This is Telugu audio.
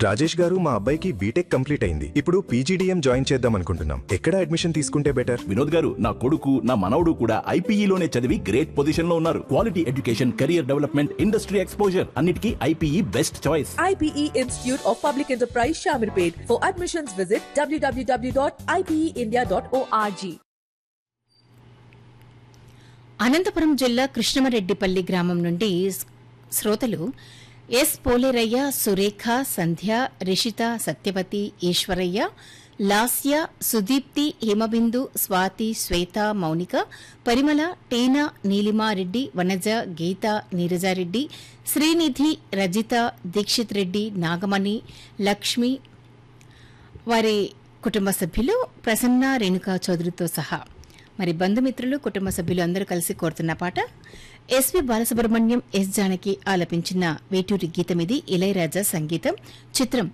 రాజేష్ గారు మా అబ్బాయికి బీటెక్ కంప్లీట్ అయింది ఇప్పుడు పీజీడీఎం జాయిన్ చేద్దాం అనుకుంటున్నాం ఎక్కడ అడ్మిషన్ తీసుకుంటే బెటర్ వినోద్ గారు నా కొడుకు నా మనవడు కూడా ఐపీఈలోనే చదివి గ్రేట్ పొజిషన్ లో ఉన్నారు quality education career development industry exposure అన్నిటికీ IPE best choice IPE Institute of Public Enterprise Shamirpet. For admissions, visit www.ipeindia.org. Anantapuram జిల్లా కృష్ణమరెడ్డిపల్లి గ్రామం నుండి స్- శ్రోతలు ఎస్ పోలేరయ్య సురేఖ సంధ్య రిషిత సత్యవతి ఈశ్వరయ్య లాస్య సుదీప్తి హిమబిందు స్వాతి శ్వేత మౌనిక పరిమళ టీనా నీలిమారెడ్డి వనజ గీత నీరజారెడ్డి శ్రీనిధి రజిత దీక్షిత్ రెడ్డి నాగమణి లక్ష్మి వారి కుటుంబ సభ్యులు ప్రసన్న రేణుకా చౌదరితో సహా మరి బంధుమిత్రులు కుటుంబ సభ్యులు అందరూ కలిసి కోరుతున్న పాట ఎస్వి బాలసుబ్రహ్మణ్యం ఎస్ జానకి ఆలపించిన వేటూరి గీతం ఇది ఇళయరాజా సంగీతం చిత్రం